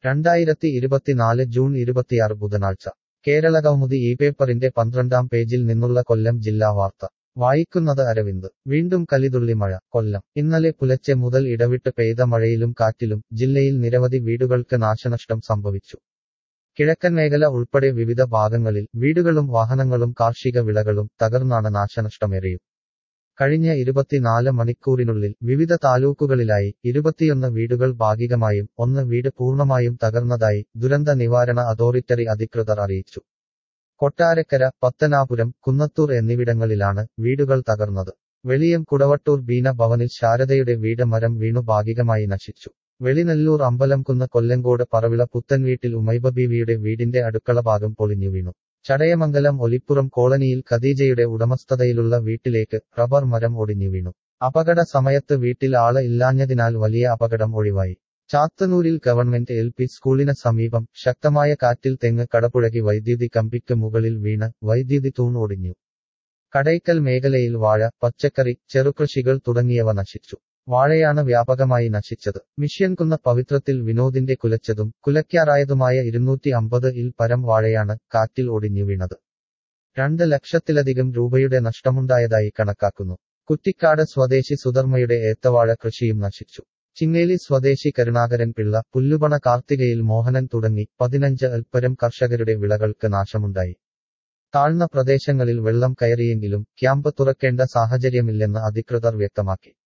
രണ്ടായിരത്തി ഇരുപത്തിനാല് ജൂൺ ഇരുപത്തിയാറ് ബുധനാഴ്ച കേരളകൗമുദി ഈ പേപ്പറിന്റെ പന്ത്രണ്ടാം പേജിൽ നിന്നുള്ള കൊല്ലം ജില്ലാ വാർത്ത വായിക്കുന്നത് അരവിന്ദ് വീണ്ടും കലിതുള്ളി മഴ കൊല്ലം ഇന്നലെ പുലർച്ചെ മുതൽ ഇടവിട്ട് പെയ്ത മഴയിലും കാറ്റിലും ജില്ലയിൽ നിരവധി വീടുകൾക്ക് നാശനഷ്ടം സംഭവിച്ചു കിഴക്കൻ മേഖല ഉൾപ്പെടെ വിവിധ ഭാഗങ്ങളിൽ വീടുകളും വാഹനങ്ങളും കാർഷിക വിളകളും തകർന്നാണ് നാശനഷ്ടമേറിയും കഴിഞ്ഞ ഇരുപത്തിനാല് മണിക്കൂറിനുള്ളിൽ വിവിധ താലൂക്കുകളിലായി ഇരുപത്തിയൊന്ന് വീടുകൾ ഭാഗികമായും ഒന്ന് വീട് പൂർണ്ണമായും തകർന്നതായി ദുരന്ത നിവാരണ അതോറിറ്ററി അധികൃതർ അറിയിച്ചു കൊട്ടാരക്കര പത്തനാപുരം കുന്നത്തൂർ എന്നിവിടങ്ങളിലാണ് വീടുകൾ തകർന്നത് വെളിയം കുടവട്ടൂർ ബീന ഭവനിൽ ശാരദയുടെ വീട് മരം വീണു ഭാഗികമായി നശിച്ചു വെളിനെല്ലൂർ അമ്പലംകുന്ന് കൊല്ലങ്കോട് പറവിള പുത്തൻവീട്ടിൽ ഉമൈബ ബീവിയുടെ വീടിന്റെ അടുക്കള ഭാഗം പൊളിഞ്ഞു വീണു ചടയമംഗലം ഒലിപ്പുറം കോളനിയിൽ ഖദീജയുടെ ഉടമസ്ഥതയിലുള്ള വീട്ടിലേക്ക് റബ്ബർ മരം ഒടിഞ്ഞു വീണു അപകട സമയത്ത് വീട്ടിൽ ആള് ഇല്ലാഞ്ഞതിനാൽ വലിയ അപകടം ഒഴിവായി ചാത്തന്നൂരിൽ ഗവൺമെന്റ് എൽ പി സ്കൂളിന് സമീപം ശക്തമായ കാറ്റിൽ തെങ്ങ് കടപുഴകി വൈദ്യുതി കമ്പിക്ക് മുകളിൽ വീണ് വൈദ്യുതി തൂൺ ഒടിഞ്ഞു കടയ്ക്കൽ മേഖലയിൽ വാഴ പച്ചക്കറി ചെറുകൃഷികൾ തുടങ്ങിയവ നശിച്ചു വാഴയാണ് വ്യാപകമായി നശിച്ചത് മിഷ്യൻകുന്ന പവിത്രത്തിൽ വിനോദിന്റെ കുലച്ചതും കുലയ്ക്കാറായതുമായ ഇരുന്നൂറ്റി അമ്പത് ഇൽ പരം വാഴയാണ് കാറ്റിൽ ഒടിഞ്ഞു വീണത് രണ്ട് ലക്ഷത്തിലധികം രൂപയുടെ നഷ്ടമുണ്ടായതായി കണക്കാക്കുന്നു കുറ്റിക്കാട് സ്വദേശി സുധർമ്മയുടെ ഏത്തവാഴ കൃഷിയും നശിച്ചു ചിങ്ങേലി സ്വദേശി കരുണാകരൻ പിള്ള പുല്ലുപണ കാർത്തികയിൽ മോഹനൻ തുടങ്ങി പതിനഞ്ച് അൽപ്പരം കർഷകരുടെ വിളകൾക്ക് നാശമുണ്ടായി താഴ്ന്ന പ്രദേശങ്ങളിൽ വെള്ളം കയറിയെങ്കിലും ക്യാമ്പ് തുറക്കേണ്ട സാഹചര്യമില്ലെന്ന് അധികൃതർ വ്യക്തമാക്കി